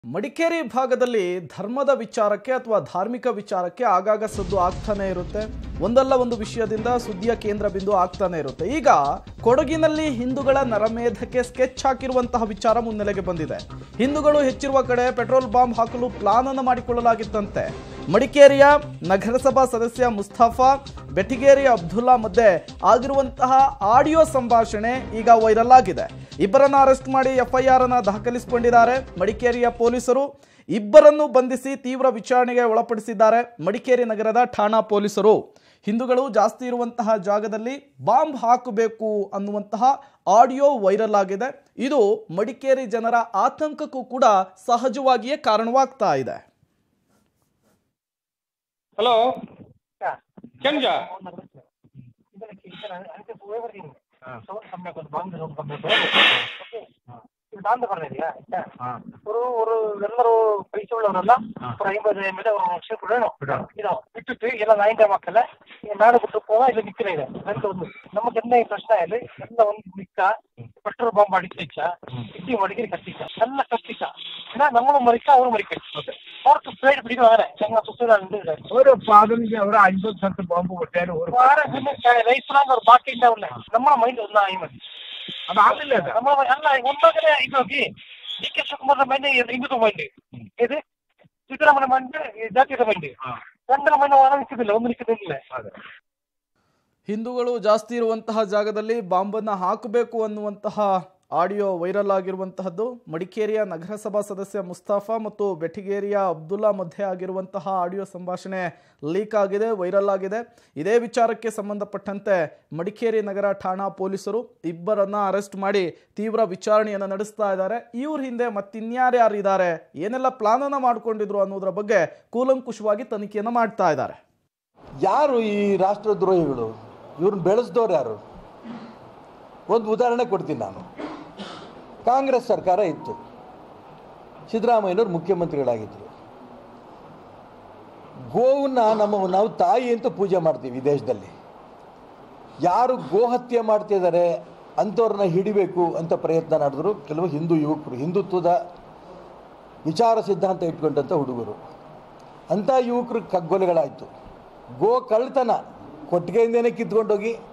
ಮಡಿಕೇರಿ ಭಾಗದಲ್ಲಿ ಧರ್ಮದ ವಿಚಾರಕ್ಕೆ ಅಥವಾ ಧಾರ್ಮಿಕ ವಿಚಾರಕ್ಕೆ ಆಗಾಗ ಸದ್ದು ಆಗ್ತಾನೆ ಇರುತ್ತೆ ಒಂದಲ್ಲ ಒಂದು ವಿಷಯದಿಂದ ಸುದ್ದಿಯ ಕೇಂದ್ರ ಬಿಂದು ಆಗ್ತಾನೆ ಇರುತ್ತೆ ಈಗ ಕೊಡಗಿನಲ್ಲಿ ಹಿಂದೂಗಳ ನರಮೇಧಕ್ಕೆ ಸ್ಕೆಚ್ ಹಾಕಿರುವಂತಹ ವಿಚಾರ ಮುನ್ನೆಲೆಗೆ ಬಂದಿದೆ ಹಿಂದೂಗಳು ಹೆಚ್ಚಿರುವ ಕಡೆ ಪೆಟ್ರೋಲ್ ಬಾಂಬ್ ಹಾಕಲು ಪ್ಲಾನ್ ಅನ್ನು ಮಾಡಿಕೊಳ್ಳಲಾಗಿತ್ತಂತೆ ಮಡಿಕೇರಿಯ ನಗರಸಭಾ ಸದಸ್ಯ ಮುಸ್ತಫಾ ಬೆಟಿಗೇರಿ ಅಬ್ದುಲ್ಲಾ ಮಧ್ಯೆ ಆಗಿರುವಂತಹ ಆಡಿಯೋ ಸಂಭಾಷಣೆ ಈಗ ವೈರಲ್ ಆಗಿದೆ ಇಬ್ಬರನ್ನ ಅರೆಸ್ಟ್ ಮಾಡಿ ಎಫ್ಐಆರ್ ಅನ್ನ ದಾಖಲಿಸಿಕೊಂಡಿದ್ದಾರೆ ಮಡಿಕೇರಿಯ ಪೊಲೀಸರು ಇಬ್ಬರನ್ನು ಬಂಧಿಸಿ ತೀವ್ರ ವಿಚಾರಣೆಗೆ ಒಳಪಡಿಸಿದ್ದಾರೆ ಮಡಿಕೇರಿ ನಗರದ ಠಾಣಾ ಪೊಲೀಸರು ಹಿಂದೂಗಳು ಜಾಸ್ತಿ ಇರುವಂತಹ ಜಾಗದಲ್ಲಿ ಬಾಂಬ್ ಹಾಕಬೇಕು ಅನ್ನುವಂತಹ ಆಡಿಯೋ ವೈರಲ್ ಆಗಿದೆ ಇದು ಮಡಿಕೇರಿ ಜನರ ಆತಂಕಕ್ಕೂ ಕೂಡ ಸಹಜವಾಗಿಯೇ ಕಾರಣವಾಗ್ತಾ ಇದೆ ಹಲೋ કેમ જા ஒரு ஒரு எல்லாரும் பைசா உள்ளவரெಲ್ಲ ஒரு ஐம்பது எம்எல்ஏ ஒரு லட்சம் ಕೊಡணும் ಇದು ಬಿಟ್ಟಿಟ್ಟು ಎಲ್ಲ ನಾಯಿಕ ಮಕ್ಕಳ ನಾಡು ಬಿಟ್ಟು போனா ಇಲ್ಲಿ ನಿಕ್ಕಿಲ್ಲ ಇದೆ ரெண்டு ಒಂದು ನಮಗೆ என்ன ಪ್ರಶ್ನೆ ಇಲ್ಲಿ ಎಲ್ಲ ಒಂದು ನಿಕ್ಕ ಪೆಟ್ರೋಲ್ ಬಾಂಬ್ ಅಡಿಸಿಚ್ಚ ಇಡ್ಡಿ ಮಡಿಗೆ ಕಟ್ಟಿച്ച ಎಲ್ಲ ಕಟ್ಟಿച്ച ಏನ നമ്മളും മരിക്ക അവരും മരിക്ക അവർക്ക് പേടി പിടിക്കുവാനെ ഞങ്ങൾ സുസ്ഥിരണ്ട് ഒരു പതിനഞ്ച് ഒരു അൻപത് സ്ഥലത്ത് ബോംബ് പൊട്ടിയാലും ഒരു വേറെ പിന്നെ ರೈತರಾಗ ಅವ್ರು ಬಾಕಿ ഉണ്ടാവില്ല നമ്മളെ ಮೈಂಡ್ ഒന്നായി മതി അതാകില്ല അത്. നമ്മൾ അല്ല ഒന്നങ്ങനെ ഇത് നോക്കി D K Shivakumar mind Hindutva mind ಇದು ಸಿದ್ದರಾಮಯ್ಯ ಮೈಂಡ್ ಜಾತಿಯ ಮೈಂಡ್ ಗಂಡನ ಮೈಂಡ್ ಒಳ ನಿಲ್ಕಿದಿಲ್ಲ ಒಂದು ನಿಲ್ಕಿದಿಲ್ಲ ಹಿಂದೂಗಳು ಜಾಸ್ತಿ ಇರುವಂತಹ ಜಾಗದಲ್ಲಿ ಬಾಂಬನ್ನು ಹಾಕಬೇಕು ಅನ್ನುವಂತಹ ಆಡಿಯೋ ವೈರಲ್ ಆಗಿರುವಂತಹದ್ದು ಮಡಿಕೇರಿಯ ನಗರಸಭಾ ಸದಸ್ಯ ಮುಸ್ತಾಫಾ ಮತ್ತು ಬೆಟಿಗೇರಿಯ ಅಬ್ದುಲ್ಲಾ ಮಧ್ಯೆ ಆಗಿರುವಂತಹ ಆಡಿಯೋ ಸಂಭಾಷಣೆ ಲೀಕ್ ಆಗಿದೆ ವೈರಲ್ ಆಗಿದೆ ಇದೇ ವಿಚಾರಕ್ಕೆ ಸಂಬಂಧಪಟ್ಟಂತೆ ಮಡಿಕೇರಿ ನಗರ ಠಾಣಾ ಪೊಲೀಸರು ಇಬ್ಬರನ್ನ ಅರೆಸ್ಟ್ ಮಾಡಿ ತೀವ್ರ ವಿಚಾರಣೆಯನ್ನು ನಡೆಸ್ತಾ ಇದ್ದಾರೆ ಇವ್ರ ಹಿಂದೆ ಮತ್ತಿನ್ಯಾರ್ಯಾರು ಇದ್ದಾರೆ ಏನೆಲ್ಲ ಪ್ಲಾನ್ ಅನ್ನ ಮಾಡ್ಕೊಂಡಿದ್ರು ಅನ್ನೋದ್ರ ಬಗ್ಗೆ ಕೂಲಂಕುಷವಾಗಿ ತನಿಖೆಯನ್ನು ಮಾಡ್ತಾ ಇದ್ದಾರೆ ಯಾರು ಈ ರಾಷ್ಟ್ರದ್ರೋಹಿಗಳು ಇವ್ರನ್ನ ಬೆಳೆಸ್ದವ್ರು ಯಾರು ಒಂದು ಉದಾಹರಣೆ ಕೊಡ್ತೀನಿ ನಾನು ಕಾಂಗ್ರೆಸ್ ಸರ್ಕಾರ ಇತ್ತು ಸಿದ್ದರಾಮಯ್ಯನವ್ರು ಮುಖ್ಯಮಂತ್ರಿಗಳಾಗಿದ್ದರು ಗೋವನ್ನ ನಮ್ಮ ನಾವು ತಾಯಿ ಅಂತ ಪೂಜೆ ಮಾಡ್ತೀವಿ ಈ ದೇಶದಲ್ಲಿ ಯಾರು ಗೋಹತ್ಯೆ ಮಾಡ್ತಿದ್ದಾರೆ ಅಂಥವ್ರನ್ನ ಹಿಡಿಬೇಕು ಅಂತ ಪ್ರಯತ್ನ ನಡೆದ್ರು ಕೆಲವು ಹಿಂದೂ ಯುವಕರು ಹಿಂದುತ್ವದ ವಿಚಾರ ಸಿದ್ಧಾಂತ ಇಟ್ಕೊಂಡಂಥ ಹುಡುಗರು ಅಂಥ ಯುವಕರು ಕಗ್ಗೊಲೆಗಳಾಯಿತು ಗೋ ಕಳ್ತನ ಕೊಟ್ಟಿಗೆಯಿಂದನೇ ಕಿತ್ಕೊಂಡೋಗಿ